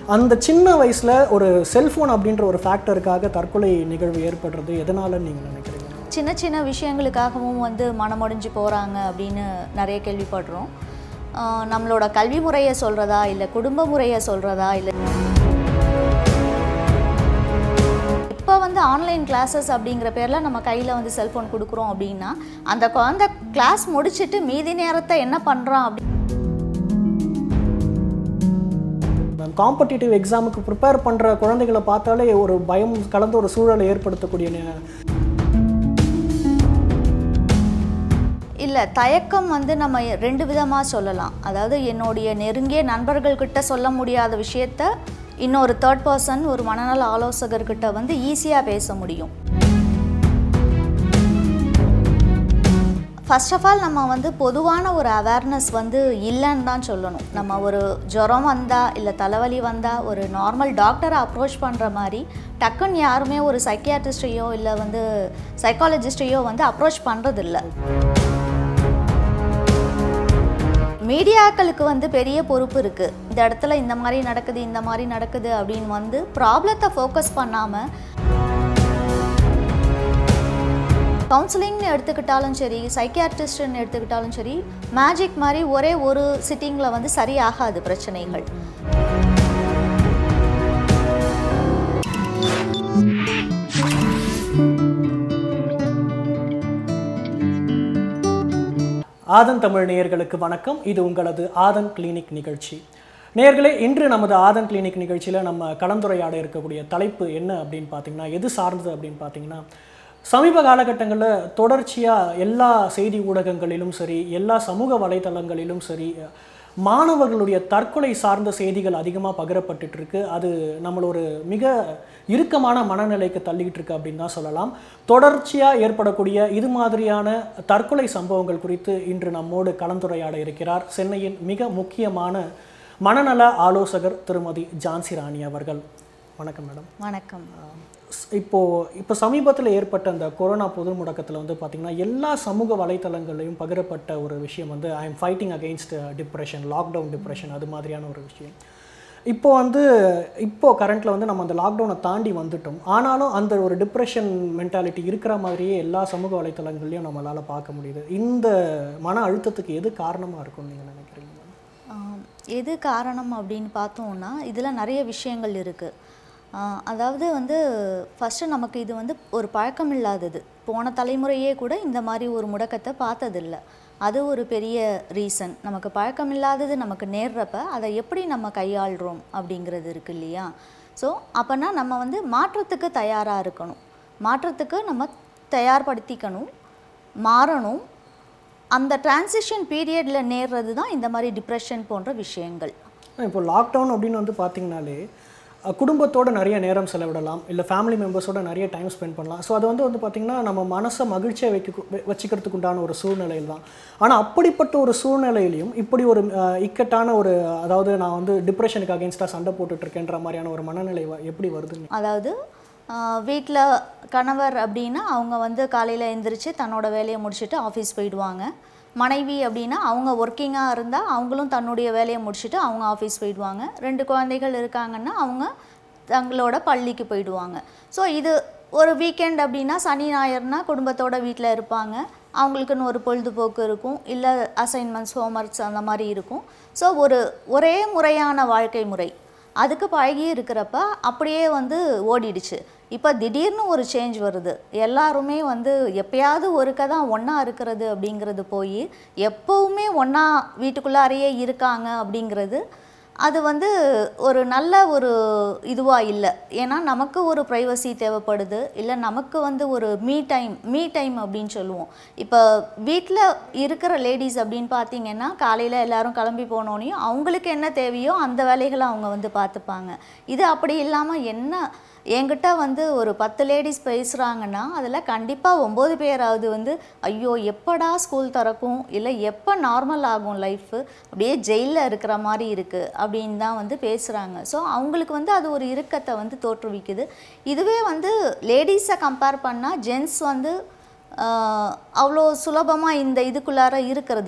அந்த சின்ன வயசில் ஒரு செல்ஃபோன் அப்படின்ற ஒரு ஃபேக்டருக்காக தற்கொலை நிகழ்வு ஏற்படுறது எதனாலன்னு நீங்கள் நினைக்கிறீங்க சின்ன சின்ன விஷயங்களுக்காகவும் வந்து மனமுடைஞ்சு போகிறாங்க அப்படின்னு நிறைய கேள்விப்படுறோம் ஆஹ் நம்மளோட கல்வி முறையை சொல்கிறதா இல்லை குடும்ப முறையை சொல்கிறதா இல்லை இப்போ வந்து ஆன்லைன் கிளாஸஸ் அப்படிங்கிற பேரில் நம்ம கையில் வந்து செல்ஃபோன் கொடுக்குறோம் அப்படின்னா அந்த குழந்தை கிளாஸ் முடிச்சுட்டு மீதி நேரத்தை என்ன பண்ணுறான் அப்படி காம்படிட்டிவ் எக்ஸாமுக்கு ப்ரிப்பேர் பண்ணுற குழந்தைகளை பார்த்தாலே ஒரு பயம் கலந்த ஒரு சூழலை ஏற்படுத்தக்கூடிய நே- இல்லை தயக்கம் வந்து நம்ம ரெண்டு விதமாக சொல்லலாம் அதாவது என்னுடைய நெருங்கிய நண்பர்கள்கிட்ட சொல்ல முடியாத விஷயத்த இன்னொரு தேர்ட் பர்சன் ஒரு மனநல ஆலோசகர்கிட்ட வந்து ஈஸியாக பேச முடியும் ஃபர்ஸ்ட் ஆஃப் ஆல் நம்ம வந்து பொதுவான ஒரு அவேர்னஸ் வந்து இல்லைன்னு தான் சொல்லணும் நம்ம ஒரு ஜுரம் வந்தால் இல்லை தலைவலி வந்தால் ஒரு நார்மல் டாக்டரை அப்ரோச் பண்ணுற மாதிரி டக்குன்னு யாருமே ஒரு சைக்கியாட்ரிஸ்டையோ இல்லை வந்து சைக்காலஜிஸ்டையோ வந்து அப்ரோச் பண்ணுறதில்ல மீடியாக்களுக்கு வந்து பெரிய பொறுப்பு இருக்குது இந்த இடத்துல இந்த மாதிரி நடக்குது இந்த மாதிரி நடக்குது அப்படின்னு வந்து ப்ராப்ளத்தை ஃபோக்கஸ் பண்ணாமல் கவுன்சிலிங்னு எடுத்துக்கிட்டாலும் சரி சைக்கியாட்ரிஸ்ட்னு எடுத்துக்கிட்டாலும் சரி மேஜிக் மாதிரி ஒரே ஒரு சிட்டிங்கில் வந்து சரியாகாது பிரச்சனைகள் ஆதன் தமிழ் நேயர்களுக்கு வணக்கம் இது உங்களது ஆதன் கிளினிக் நிகழ்ச்சி நேயர்களே இன்று நமது ஆதன் கிளினிக் நிகழ்ச்சியில் நம்ம கலந்துரையாட இருக்கக்கூடிய தலைப்பு என்ன அப்படின்னு பார்த்தீங்கன்னா எது சார்ந்தது அப்படின்னு பார்த்தீங்கன்னா சமீப காலகட்டங்களில் தொடர்ச்சியாக எல்லா செய்தி ஊடகங்களிலும் சரி எல்லா சமூக வலைத்தளங்களிலும் சரி மாணவர்களுடைய தற்கொலை சார்ந்த செய்திகள் அதிகமாக பகிரப்பட்டுட்டு இருக்கு அது நம்மள ஒரு மிக இறுக்கமான மனநிலைக்கு தள்ளிக்கிட்டு இருக்கு அப்படின்னு தான் சொல்லலாம் தொடர்ச்சியாக ஏற்படக்கூடிய இது மாதிரியான தற்கொலை சம்பவங்கள் குறித்து இன்று நம்மோடு கலந்துரையாட இருக்கிறார் சென்னையின் மிக முக்கியமான மனநல ஆலோசகர் திருமதி ஜான்சி ராணி அவர்கள் வணக்கம் மேடம் வணக்கம் இப்போ இப்போ சமீபத்தில் ஏற்பட்ட அந்த கொரோனா பொது முடக்கத்தில் வந்து பார்த்திங்கன்னா எல்லா சமூக வலைத்தளங்களையும் பகிரப்பட்ட ஒரு விஷயம் வந்து I am fighting against depression lockdown depression அது மாதிரியான ஒரு விஷயம் இப்போ வந்து இப்போ கரண்ட்டில் வந்து நம்ம அந்த லாக்டவுனை தாண்டி வந்துட்டோம் ஆனாலும் அந்த ஒரு டிப்ரெஷன் மென்டாலிட்டி இருக்கிற மாதிரியே எல்லா சமூக வலைத்தளங்கள்லையும் நம்மளால் பார்க்க முடியுது இந்த மன அழுத்தத்துக்கு எது காரணமாக இருக்கும்னு நீங்கள் நினைக்கிறீங்க ஆம், எது காரணம் அப்படின்னு பார்த்தோம்னா இதில் நிறைய விஷயங்கள் இருக்குது அதாவது வந்து ஃபஸ்ட்டு நமக்கு இது வந்து ஒரு பழக்கம் இல்லாதது போன தலைமுறையே கூட இந்த மாதிரி ஒரு முடக்கத்தை பார்த்ததில்ல அது ஒரு பெரிய ரீசன் நமக்கு பழக்கம் இல்லாதது நமக்கு நேர்றப்ப அதை எப்படி நம்ம கையாளுறோம் அப்படிங்கிறது இருக்கு இல்லையா ஸோ அப்போனா நம்ம வந்து மாற்றத்துக்கு தயாராக இருக்கணும் மாற்றத்துக்கு நம்ம தயார்படுத்திக்கணும் மாறணும் அந்த டிரான்சிஷன் பீரியடில் நேர்றது தான் இந்த மாதிரி டிப்ரெஷன் போன்ற விஷயங்கள் இப்போ லாக்டவுன் அப்படின்னு வந்து பார்த்தீங்கனாலே அஹ், குடும்பத்தோட நிறைய நேரம் செலவிடலாம் இல்லை ஃபேமிலி மெம்பர்ஸோட நிறைய டைம் ஸ்பெண்ட் பண்ணலாம் ஸோ அது வந்து வந்து பார்த்திங்கன்னா நம்ம மனசை மகிழ்ச்சியாக வைக்க வெ- வச்சுக்கிறதுக்கு உண்டான ஒரு சூழ்நிலையில் தான் ஆனால் அப்படிப்பட்ட ஒரு சூழ்நிலையிலையும் இப்படி ஒரு அஹ், இக்கட்டான ஒரு அதாவது நான் வந்து டிப்ரெஷனுக்கு அகேன்ஸ்டாக சண்டை போட்டுட்டு இருக்கேன்ற மாதிரியான ஒரு மனநிலை வ- எப்படி வருதுன்னு அதாவது வீட்டில் கணவர் அப்படின்னா அவங்க வந்து காலையில் எந்திரிச்சு தன்னோட வேலையை முடிச்சுட்டு ஆஃபீஸ் போயிடுவாங்க மனைவி அப்படின்னா அவங்க ஒர்க்கிங்காக இருந்தால் அவங்களும் தன்னுடைய வேலையை முடிச்சுட்டு அவங்க ஆஃபீஸ் போயிடுவாங்க ரெண்டு குழந்தைகள் இருக்காங்கன்னா அவங்க தங்களோட பள்ளிக்கு போயிடுவாங்க ஸோ இது ஒரு வீக்கெண்ட் அப்படின்னா சனி ஞாயிறுனா குடும்பத்தோட வீட்டில் இருப்பாங்க அவங்களுக்குன்னு ஒரு பொழுதுபோக்கு இருக்கும் இல்லை அசைன்மெண்ட்ஸ் ஹோம்ஒர்க்ஸ் அந்த மாதிரி இருக்கும் ஸோ ஒரு ஒரே முறையான வாழ்க்கை முறை அதுக்கு பழகி இருக்கிறப்ப அப்படியே வந்து ஓடிடுச்சு இப்போ திடீர்னு ஒரு சேஞ்ச் வருது எல்லாருமே வந்து எப்பயாவது ஒருக்க தான் ஒன்றா இருக்கிறது அப்படிங்கிறது போய் எப்போவுமே ஒன்றா வீட்டுக்குள்ளாரையே இருக்காங்க அப்படிங்கிறது அது வந்து ஒரு நல்ல ஒரு இதுவாக இல்லை ஏன்னா நமக்கு ஒரு ப்ரைவசி தேவைப்படுது இல்லை நமக்கு வந்து ஒரு மீ டைம் மீ டைம் அப்படின்னு சொல்லுவோம் இப்போ வீட்டில் இருக்கிற லேடிஸ் அப்படின்னு பார்த்தீங்கன்னா காலையில் எல்லாரும் கிளம்பி போனோனையும் அவங்களுக்கு என்ன தேவையோ அந்த வேலைகளை அவங்க வந்து பார்த்துப்பாங்க இது அப்படி இல்லாமல் என்ன என்கிட்ட வந்து ஒரு பத்து லேடிஸ் பேசுகிறாங்கன்னா அதில் கண்டிப்பாக ஒம்பது பேராவது வந்து ஐயோ எப்படா ஸ்கூல் திறக்கும் இல்லை எப்போ நார்மல் ஆகும் லைஃபு அப்படியே ஜெயிலில் இருக்கிற மாதிரி இருக்குது அப்படின்னு தான் வந்து பேசுகிறாங்க ஸோ அவங்களுக்கு வந்து அது ஒரு இறுக்கத்தை வந்து தோற்றுவிக்குது இதுவே வந்து லேடிஸை கம்பேர் பண்ணால் ஜென்ஸ் வந்து ஆஹ், அவ்வளோ சுலபமாக இந்த இதுக்குள்ளார இருக்கிறதில்ல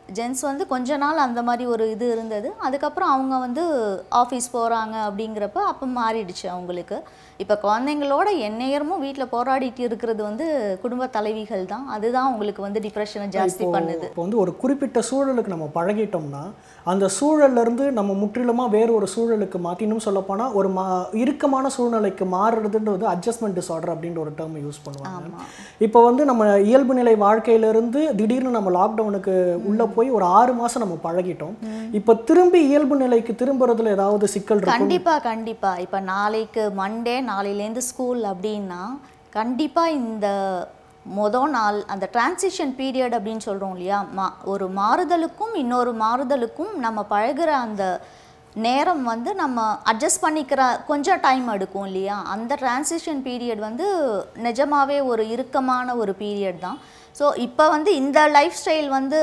ஜென்ஸ் வந்து கொஞ்ச நாள் அந்த மாதிரி ஒரு இது இருந்தது அதுக்கப்புறம் அவங்க வந்து ஆஃபீஸ் போகிறாங்க அப்படிங்கிறப்ப அப்போ மாறிடுச்சு அவங்களுக்கு இப்போ குழந்தைங்களோட எந்நேரமும் வீட்டில் போராடிட்டு இருக்கிறது வந்து குடும்ப தலைவிகள் தான் அதுதான் அவங்களுக்கு வந்து டிப்ரெஷனை ஜாஸ்தி பண்ணுது இப்போ வந்து ஒரு குறிப்பிட்ட சூழலுக்கு நம்ம பழகிட்டோம்னா அந்த சூழல்ல இருந்து நம்ம முற்றிலுமா வேறு ஒரு சூழலுக்கு மாற்றி இன்னும் சொல்லப்போனால் ஒரு மா இறுக்கமான சூழ்நிலைக்கு மாறுறதுன்றது அட்ஜஸ்ட்மெண்ட் டிஸார்டர் அப்படின்ற ஒரு டேர்ம் யூஸ் பண்ணுவாங்க ஆமாம் இப்போ வந்து நம்ம இயல்பு நிலை வாழ்க்கையிலிருந்து திடீர்னு நம்ம லாக்டவுனுக்கு உள்ளே போய் ஒரு ஆறு மாதம் நம்ம பழகிட்டோம் இப்போ திரும்பி இயல்பு நிலைக்கு திரும்புறதுல ஏதாவது சிக்கல் இருக்கும் கண்டிப்பா கண்டிப்பா இப்போ நாளைக்கு மண்டே நாளையிலேருந்து ஸ்கூல் அப்படின்னா கண்டிப்பா இந்த மொதல் நாள் அந்த டிரான்சிஷன் பீரியட் அப்படின்னு சொல்றோம் இல்லையா மா ஒரு மாறுதலுக்கும் இன்னொரு மாறுதலுக்கும் நம்ம பழகுற அந்த நேரம் வந்து நம்ம அட்ஜஸ்ட் பண்ணிக்கிற கொஞ்சம் டைம் எடுக்கும் இல்லையா அந்த டிரான்சிஷன் பீரியட் வந்து நிஜமாவே ஒரு இறுக்கமான ஒரு பீரியட் தான் ஸோ இப்போ வந்து இந்த லைஃப் ஸ்டைல் வந்து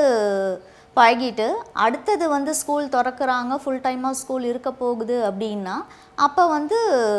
பழகிட்டு அடுத்தது வந்து ஸ்கூல் திறக்கறாங்க ஃபுல் டைமாக ஸ்கூல் இருக்க போகுது அப்படின்னா அப்போ வந்து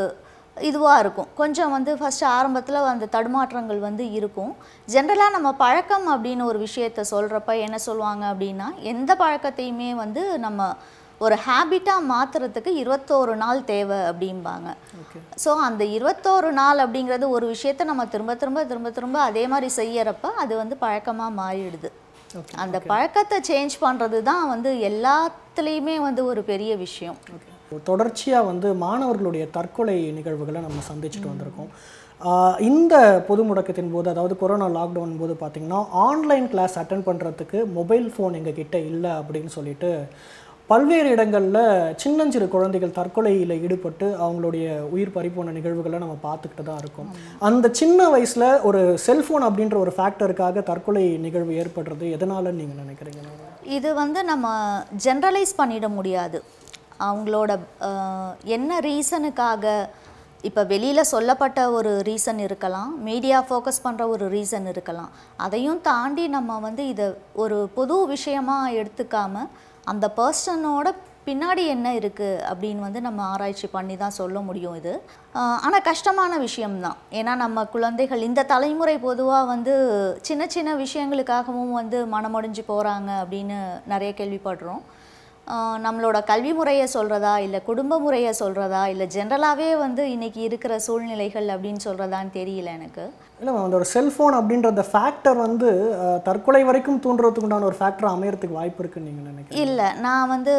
இதுவாக இருக்கும் கொஞ்சம் வந்து ஃபஸ்ட்டு ஆரம்பத்தில் அந்த தடுமாற்றங்கள் வந்து இருக்கும் ஜென்ரலாக நம்ம பழக்கம் அப்படின்னு ஒரு விஷயத்த சொல்கிறப்ப என்ன சொல்லுவாங்க அப்படின்னா எந்த பழக்கத்தையுமே வந்து நம்ம ஒரு ஹேபிட்டாக மாற்றுறதுக்கு இருபத்தோரு நாள் தேவை அப்படிம்பாங்க ஓகே ஸோ அந்த இருபத்தோரு நாள் அப்படிங்கிறது ஒரு விஷயத்த நம்ம திரும்ப திரும்ப திரும்ப திரும்ப அதே மாதிரி செய்யறப்ப அது வந்து பழக்கமாக மாறிடுது ஓகே அந்த பழக்கத்தை சேஞ்ச் பண்ணுறது தான் வந்து எல்லாத்துலேயுமே வந்து ஒரு பெரிய விஷயம் ஓகே தொடர்ச்சியாக வந்து மாணவர்களுடைய தற்கொலை நிகழ்வுகளை நம்ம சந்திச்சுட்டு வந்திருக்கோம் ஆஹ் இந்த பொது முடக்கத்தின் போது அதாவது கொரோனா லாக்டவுன் போது பார்த்தீங்கன்னா ஆன்லைன் கிளாஸ் அட்டன் பண்ணுறதுக்கு மொபைல் ஃபோன் எங்கள் கிட்ட இல்லை அப்படின்னு சொல்லிட்டு பல்வேறு இடங்களில் சின்னஞ்சிறு குழந்தைகள் தற்கொலையில் ஈடுபட்டு அவங்களுடைய உயிர் பறிப்போன நிகழ்வுகளை நம்ம பார்த்துக்கிட்டு தான் இருக்கோம் அந்த சின்ன வயசில் ஒரு செல்ஃபோன் அப்படின்ற ஒரு ஃபேக்டருக்காக தற்கொலை நிகழ்வு ஏற்படுறது எதனாலன்னு நீங்கள் நினைக்கிறீங்க இது வந்து நம்ம ஜென்ரலைஸ் பண்ணிட முடியாது அவங்களோட அஹ், என்ன ரீசனுக்காக இப்போ வெளியில் சொல்லப்பட்ட ஒரு ரீசன் இருக்கலாம் மீடியா ஃபோக்கஸ் பண்ணுற ஒரு ரீசன் இருக்கலாம் அதையும் தாண்டி நம்ம வந்து இதை ஒரு பொது விஷயமா எடுத்துக்காம அந்த பர்சனோட பின்னாடி என்ன இருக்குது அப்படின்னு வந்து நம்ம ஆராய்ச்சி பண்ணி தான் சொல்ல முடியும் இது ஆனால் கஷ்டமான விஷயம்தான் ஏன்னா நம்ம குழந்தைகள் இந்த தலைமுறை பொதுவாக வந்து சின்ன சின்ன விஷயங்களுக்காகவும் வந்து மனமுடைஞ்சு போகிறாங்க அப்படின்னு நிறைய கேள்விப்படுறோம் ஆஹ் நம்மளோட கல்வி முறையை சொல்கிறதா இல்லை குடும்ப முறையை சொல்கிறதா இல்லை ஜென்ரலாகவே வந்து இன்னைக்கு இருக்கிற சூழ்நிலைகள் அப்படின்னு சொல்கிறதான்னு தெரியல எனக்கு இல்லை மேம் அந்த ஒரு செல்ஃபோன் அப்படின்ற அந்த ஃபேக்டர் வந்து அஹ், தற்கொலை வரைக்கும் தூண்டுறதுக்கு உண்டான ஒரு ஃபேக்டர் அமையறதுக்கு வாய்ப்பு இருக்குன்னு நீங்கள் நினைக்கிறீங்க இல்லை நான் வந்து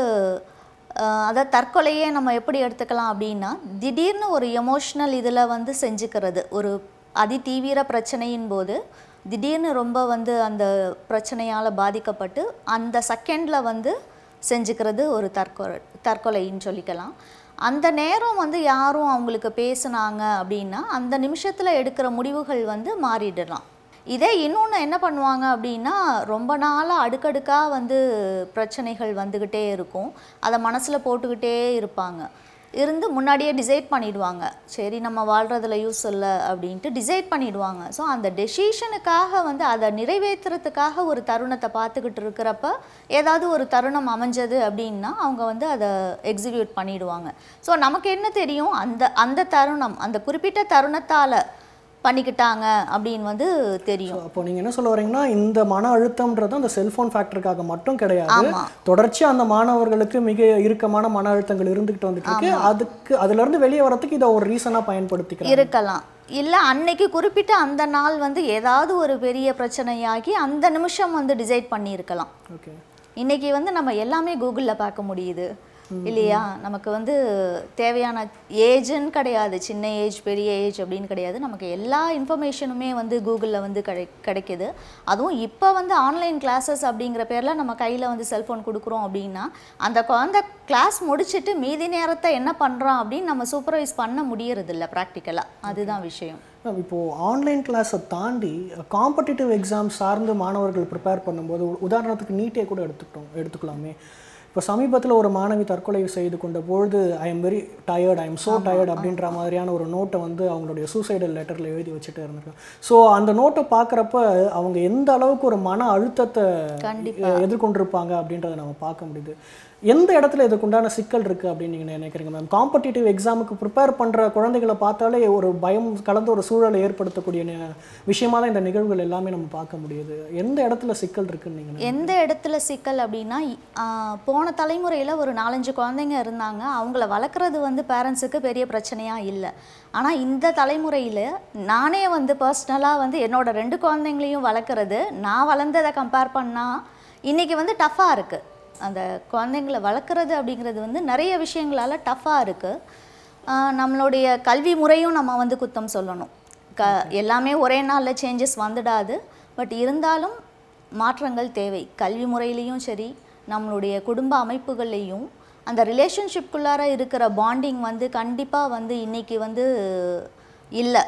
ஆஹ் அதாவது தற்கொலையே நம்ம எப்படி எடுத்துக்கலாம் அப்படின்னா திடீர்னு ஒரு எமோஷ்னல் இதில் வந்து செஞ்சுக்கிறது ஒரு அதிதீவிர பிரச்சனையின் போது திடீர்னு ரொம்ப வந்து அந்த பிரச்சனையால் பாதிக்கப்பட்டு அந்த செகண்டில் வந்து செஞ்சுக்கிறது ஒரு தற்கொலை தற்கொலைன்னு சொல்லிக்கலாம் அந்த நேரம் வந்து யாரும் அவங்களுக்கு பேசுனாங்க அப்படின்னா அந்த நிமிஷத்தில் எடுக்கிற முடிவுகள் வந்து மாறிடலாம் இதே இன்னொன்று என்ன பண்ணுவாங்க அப்படின்னா ரொம்ப நாளாக அடுக்கடுக்காக வந்து பிரச்சனைகள் வந்துக்கிட்டே இருக்கும் அதை மனசில் போட்டுக்கிட்டே இருப்பாங்க இருந்து முன்னாடியே டிசைட் பண்ணிடுவாங்க சரி நம்ம வாழ்கிறதுல யூஸ் இல்லை அப்படின்ட்டு டிசைட் பண்ணிடுவாங்க ஸோ அந்த டெசிஷனுக்காக வந்து அதை நிறைவேற்றுறதுக்காக ஒரு தருணத்தை பார்த்துக்கிட்டு இருக்கிறப்ப ஏதாவது ஒரு தருணம் அமைஞ்சது அப்படின்னா அவங்க வந்து அதை எக்ஸிக்யூட் பண்ணிடுவாங்க ஸோ நமக்கு என்ன தெரியும் அந்த அந்த தருணம் அந்த குறிப்பிட்ட தருணத்தால் பண்ணிக்கிட்டாங்க அப்படின்னு வந்து தெரியும் அப்போ நீங்கள் என்ன சொல்ல வரீங்கன்னா இந்த மன அழுத்தம்ன்றது அந்த செல்ஃபோன் ஃபேக்டருக்காக மட்டும் கிடையாது ஆமா தொடர்ச்சியாக அந்த மாணவர்களுக்கு மிக இறுக்கமான மன அழுத்தங்கள் இருந்துகிட்டு வந்துட்டு இருக்கு அதுக்கு அதுல இருந்து வெளியே வரதுக்கு இதை ஒரு ரீசனாக பயன்படுத்திக்கிறாங்க இருக்கலாம் இல்லை அன்னைக்கு குறிப்பிட்ட அந்த நாள் வந்து ஏதாவது ஒரு பெரிய பிரச்சனையாகி அந்த நிமிஷம் வந்து டிசைட் பண்ணியிருக்கலாம் ஓகே இன்னைக்கு வந்து நம்ம எல்லாமே கூகுளில் பார்க்க முடியுது இல்லையா நமக்கு வந்து தேவையான ஏஜ்னு கிடையாது சின்ன ஏஜ் பெரிய ஏஜ் அப்படின்னு கிடையாது நமக்கு எல்லா இன்ஃபர்மேஷனுமே வந்து கூகுளில் வந்து கிடை கிடைக்குது அதுவும் இப்போ வந்து ஆன்லைன் கிளாஸஸ் அப்படிங்கிற பேரில் நம்ம கையில் வந்து செல்ஃபோன் கொடுக்குறோம் அப்படின்னா அந்த குழந்தை கிளாஸ் முடிச்சுட்டு மீதி நேரத்தை என்ன பண்ணுறான் அப்படின்னு நம்ம சூப்பர்வைஸ் பண்ண முடியறதில்ல ப்ராக்டிக்கலாக அதுதான் விஷயம் மேம் இப்போது ஆன்லைன் கிளாஸை தாண்டி காம்படிட்டிவ் எக்ஸாம் சார்ந்து மாணவர்கள் ப்ரிப்பேர் பண்ணும்போது உ- உதாரணத்துக்கு நீட்டே கூட எடுத்துக்கிட்டோம் எடுத்துக்கலாமே இப்போ சமீபத்தில் ஒரு மாணவி தற்கொலை செய்து கொண்ட பொழுது I am very tired I am so tired அப்படின்ற மாதிரியான ஒரு நோட்டை வந்து அவங்களுடைய சூசைடல் லெட்டரில் எழுதி வச்சுட்டு இருந்திருக்காங்க ஸோ அந்த நோட்டை பார்க்குறப்ப அவங்க எந்த அளவுக்கு ஒரு மன அழுத்தத்தை கண்டிப்பா. எ- எதிர்கொண்டிருப்பாங்க அப்படின்றத நம்ம பார்க்க முடியுது எந்த இடத்துல இதுக்குண்டான சிக்கல் இருக்குது அப்படின்னு நீங்கள் நினைக்கிறீங்க மேம் காம்படிட்டிவ் எக்ஸாமுக்கு ப்ரிப்பேர் பண்ணுற குழந்தைகளை பார்த்தாலே ஒரு பயம் கலந்த ஒரு சூழலை ஏற்படுத்தக்கூடிய நி- விஷயமா தான் இந்த நிகழ்வுகள் எல்லாமே நம்ம பார்க்க முடியுது எந்த இடத்துல சிக்கல் இருக்குன்னு நீங்கள் எந்த இடத்துல சிக்கல் அப்படின்னா இ- ஆ, போன தலைமுறையில் ஒரு நாலஞ்சு குழந்தைங்க இருந்தாங்க அவங்கள வளர்க்குறது வந்து பேரண்ட்ஸுக்கு பெரிய பிரச்சனையாக இல்லை ஆனால் இந்த தலைமுறையில் நானே வந்து பர்சனலாக வந்து என்னோட ரெண்டு குழந்தைங்களையும் வளர்க்குறது நான் வளர்ந்ததை கம்பேர் பண்ணால் இன்றைக்கி வந்து டஃப்பாக இருக்குது அந்த குழந்தைங்கள வளர்க்குறது அப்படிங்கிறது வந்து நிறைய விஷயங்களால் டஃப்பாக இருக்குது நம்மளுடைய கல்வி முறையும் நம்ம வந்து குத்தம் சொல்லணும் க எல்லாமே ஒரே நாளில் சேஞ்சஸ் வந்துடாது பட் இருந்தாலும் மாற்றங்கள் தேவை கல்வி முறையிலையும் சரி நம்மளுடைய குடும்ப அமைப்புகள்லேயும் அந்த ரிலேஷன்ஷிப்குள்ளார இருக்கிற பாண்டிங் வந்து கண்டிப்பாக வந்து இன்னைக்கு வந்து இல்லை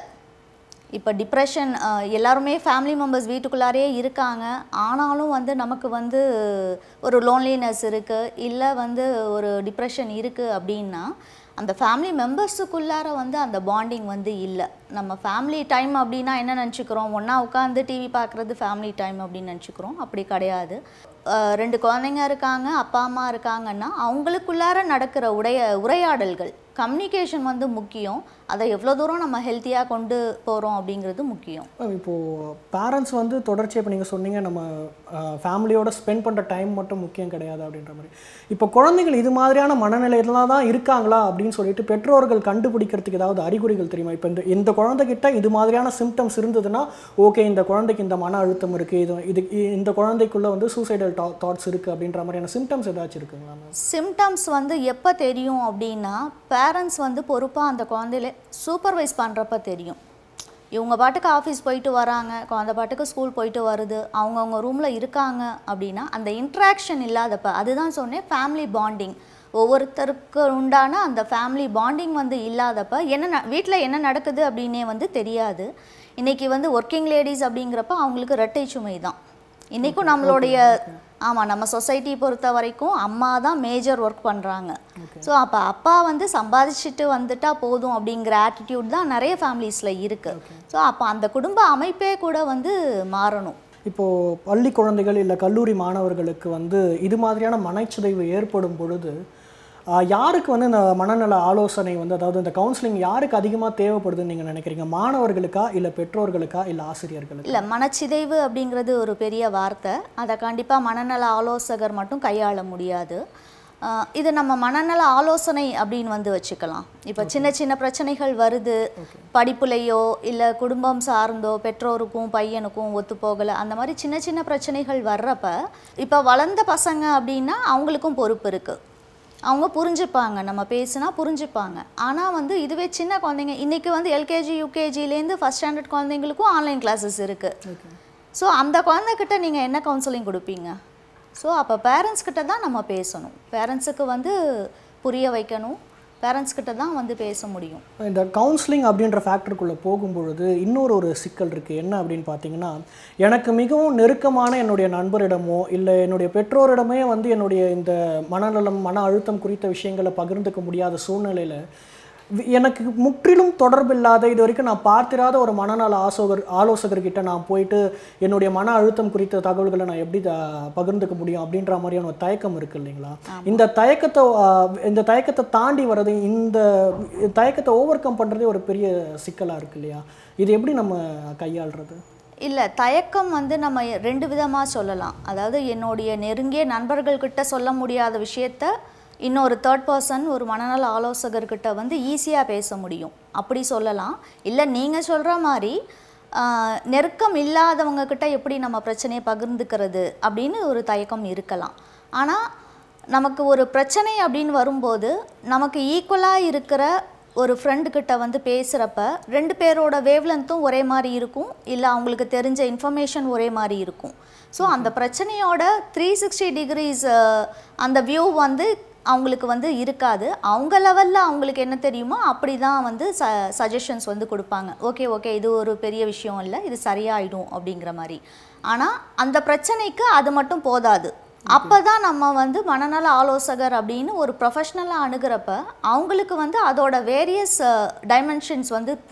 இப்போ டிப்ரெஷன் எல்லாருமே ஃபேமிலி மெம்பர்ஸ் வீட்டுக்குள்ளாரே இருக்காங்க ஆனாலும் வந்து நமக்கு வந்து ஒரு லோன்லினஸ் இருக்குது இல்லை வந்து ஒரு டிப்ரெஷன் இருக்குது அப்படின்னா அந்த ஃபேமிலி மெம்பர்ஸுக்குள்ளார வந்து அந்த பாண்டிங் வந்து இல்லை நம்ம ஃபேமிலி டைம் அப்படின்னா என்ன நினச்சிக்கிறோம் ஒன்றா உட்காந்து டிவி பார்க்குறது ஃபேமிலி டைம் அப்படின்னு நினச்சிக்கிறோம் அப்படி கிடையாது அஹ் ரெண்டு குழந்தைங்க இருக்காங்க அப்பா அம்மா இருக்காங்கன்னா அவங்களுக்குள்ளார நடக்கிற உடைய உரையாடல்கள் கம்யூனிகேஷன் வந்து முக்கியம் அதை எவ்வளோ தூரம் நம்ம ஹெல்த்தியாக கொண்டு போகிறோம் அப்படிங்கிறது முக்கியம் மேம் இப்போது பேரண்ட்ஸ் வந்து தொடர்ச்சியாக இப்போ நீங்கள் சொன்னீங்க நம்ம ஃபேமிலியோட ஸ்பெண்ட் பண்ணுற டைம் மட்டும் முக்கியம் கிடையாது அப்படின்ற மாதிரி இப்போ குழந்தைகள் இது மாதிரியான மனநிலையிலாம் தான் இருக்காங்களா அப்படின்னு சொல்லிட்டு பெற்றோர்கள் கண்டுபிடிக்கிறதுக்கு ஏதாவது அறிகுறிகள் தெரியுமா இப்போ இந்த இந்த குழந்தைகிட்ட இது மாதிரியான சிம்டம்ஸ் இருந்ததுன்னா ஓகே இந்த குழந்தைக்கு இந்த மன அழுத்தம் இருக்குது இது இது இ- இந்த குழந்தைக்குள்ளே வந்து சூசைடல் தாட்ஸ் இருக்குது அப்படின்ற மாதிரியான சிம்டம்ஸ் ஏதாச்சும் இருக்குங்களா மேம் சிம்டம்ஸ் வந்து எப்போ தெரியும் அப்படின்னா பேரண்ட்ஸ் வந்து பொறுப்பாக அந்த குழந்தையில சூப்பர்வைஸ் பண்ணுறப்ப தெரியும் இவங்க பாட்டுக்கு ஆஃபீஸ் போயிட்டு வராங்க குழந்தை பாட்டுக்கு ஸ்கூல் போயிட்டு வருது அவங்கவுங்க ரூமில் இருக்காங்க அப்படின்னா அந்த இன்ட்ராக்ஷன் இல்லாதப்ப அதுதான் சொன்னேன் ஃபேமிலி பாண்டிங் ஒவ்வொருத்தருக்கு உண்டான அந்த ஃபேமிலி பாண்டிங் வந்து இல்லாதப்ப என்ன வீட்டில் என்ன நடக்குது அப்படின்னே வந்து தெரியாது இன்றைக்கி வந்து ஒர்க்கிங் லேடிஸ் அப்படிங்கிறப்ப அவங்களுக்கு ரெட்டை சுமை தான் இன்றைக்கும் நம்மளுடைய ஆமாம் நம்ம சொசைட்டி பொறுத்த வரைக்கும் அம்மா தான் மேஜர் ஒர்க் பண்ணுறாங்க ஸோ அப்போ அப்பா வந்து சம்பாதிச்சுட்டு வந்துட்டா போதும் அப்படிங்கிற ஆட்டிடியூட் தான் நிறைய ஃபேமிலிஸில் இருக்குது ஸோ அப்போ அந்த குடும்ப அமைப்பே கூட வந்து மாறணும் இப்போது பள்ளி குழந்தைகள் இல்லை கல்லூரி மாணவர்களுக்கு வந்து இது மாதிரியான மனச்சிதைவு ஏற்படும் பொழுது ஆஹ், யாருக்கு வந்து இந்த மனநல ஆலோசனை வந்து அதாவது இந்த கவுன்சிலிங் யாருக்கு அதிகமாக தேவைப்படுதுன்னு நீங்கள் நினைக்கிறீங்க மாணவர்களுக்கா இல்லை பெற்றோர்களுக்கா இல்லை ஆசிரியர்களுக்கு இல்லை மனச்சிதைவு அப்படிங்கிறது ஒரு பெரிய வார்த்தை அதை கண்டிப்பாக மனநல ஆலோசகர் மட்டும் கையாள முடியாது ஆஹ் இது நம்ம மனநல ஆலோசனை அப்படின்னு வந்து வச்சுக்கலாம் இப்போ சின்ன சின்ன பிரச்சனைகள் வருது படிப்புலையோ இல்லை குடும்பம் சார்ந்தோ பெற்றோருக்கும் பையனுக்கும் ஒத்து போகலை அந்த மாதிரி சின்ன சின்ன பிரச்சனைகள் வர்றப்ப இப்போ வளர்ந்த பசங்க அப்படின்னா அவங்களுக்கும் பொறுப்பு இருக்குது அவங்க புரிஞ்சுப்பாங்க நம்ம பேசுனா புரிஞ்சுப்பாங்க ஆனால் வந்து இதுவே சின்ன குழந்தைங்க இன்றைக்கி வந்து எல்கேஜி யூகேஜிலேருந்து ஃபஸ்ட் ஸ்டாண்டர்ட் குழந்தைங்களுக்கும் ஆன்லைன் கிளாஸஸ் இருக்குது ஸோ அந்த குழந்தைகிட்ட நீங்கள் என்ன கவுன்சிலிங் கொடுப்பீங்க ஸோ அப்போ பேரண்ட்ஸ் கிட்ட தான் நம்ம பேசணும் பேரண்ட்ஸுக்கு வந்து புரிய வைக்கணும் பேரண்ட்ஸ் கிட்ட தான் வந்து பேச முடியும் இந்த கவுன்சிலிங் அப்படின்ற ஃபேக்டருக்குள்ளே போகும்பொழுது இன்னொரு ஒரு சிக்கல் இருக்குது என்ன அப்படின்னு பார்த்தீங்கன்னா எனக்கு மிகவும் நெருக்கமான என்னுடைய நண்பரிடமோ இல்லை என்னுடைய பெற்றோரிடமே வந்து என்னுடைய இந்த மனநலம் மன அழுத்தம் குறித்த விஷயங்களை பகிர்ந்துக்க முடியாத சூழ்நிலையில் எனக்கு முற்றிலும் தொடர்பில்லாத இது வரைக்கும் நான் பார்த்திராத ஒரு மனநல ஆசோகர் ஆலோசகர்கிட்ட நான் போயிட்டு என்னுடைய மன அழுத்தம் குறித்த தகவல்களை நான் எப்படி த- பகிர்ந்துக்க முடியும் அப்படின்ற மாதிரியான ஒரு தயக்கம் இருக்கு இல்லைங்களா இந்த தயக்கத்தை ஆஹ், இந்த தயக்கத்தை தாண்டி வர்றது இந்த தயக்கத்தை ஓவர் கம் பண்ணுறதே ஒரு பெரிய சிக்கலாக இருக்கு இல்லையா இது எப்படி நம்ம கையாளுறது இல்லை தயக்கம் வந்து நம்ம ரெண்டு விதமாக சொல்லலாம் அதாவது என்னுடைய நெருங்கிய நண்பர்கள்கிட்ட சொல்ல முடியாத விஷயத்த இன்னொரு தேர்ட் பர்சன் ஒரு மனநல ஆலோசகர்கிட்ட வந்து ஈஸியாக பேச முடியும் அப்படி சொல்லலாம் இல்லை நீங்கள் சொல்கிற மாதிரி ஆஹ், நெருக்கம் இல்லாதவங்க கிட்ட எப்படி நம்ம பிரச்சனையை பகிர்ந்துக்கிறது அப்படின்னு ஒரு தயக்கம் இருக்கலாம் ஆனால் நமக்கு ஒரு பிரச்சனை அப்படின்னு வரும்போது நமக்கு ஈக்குவலாக இருக்கிற ஒரு ஃப்ரெண்டு கிட்ட வந்து பேசுகிறப்ப ரெண்டு பேரோட வேவ்லென்த்தும் ஒரே மாதிரி இருக்கும் இல்லை அவங்களுக்கு தெரிஞ்ச இன்ஃபர்மேஷன் ஒரே மாதிரி இருக்கும் ஸோ அந்த பிரச்சனையோட த்ரீ சிக்ஸ்டி டிகிரிஸ் அந்த வியூ வந்து அவங்களுக்கு வந்து இருக்காது அவங்க லெவலில் அவங்களுக்கு என்ன தெரியுமோ அப்படி தான் வந்து ச சஜஷன்ஸ் வந்து கொடுப்பாங்க ஓகே ஓகே இது ஒரு பெரிய விஷயம் இல்லை இது சரியாயிடும் அப்படிங்கிற மாதிரி ஆனால் அந்த பிரச்சனைக்கு அது மட்டும் போதாது அப்போ தான் நம்ம வந்து மனநல ஆலோசகர் அப்படின்னு ஒரு ப்ரொஃபஷ்னலாக அணுகிறப்ப அவங்களுக்கு வந்து அதோட வேரியஸ் டைமென்ஷன்ஸ் வந்து புரியும்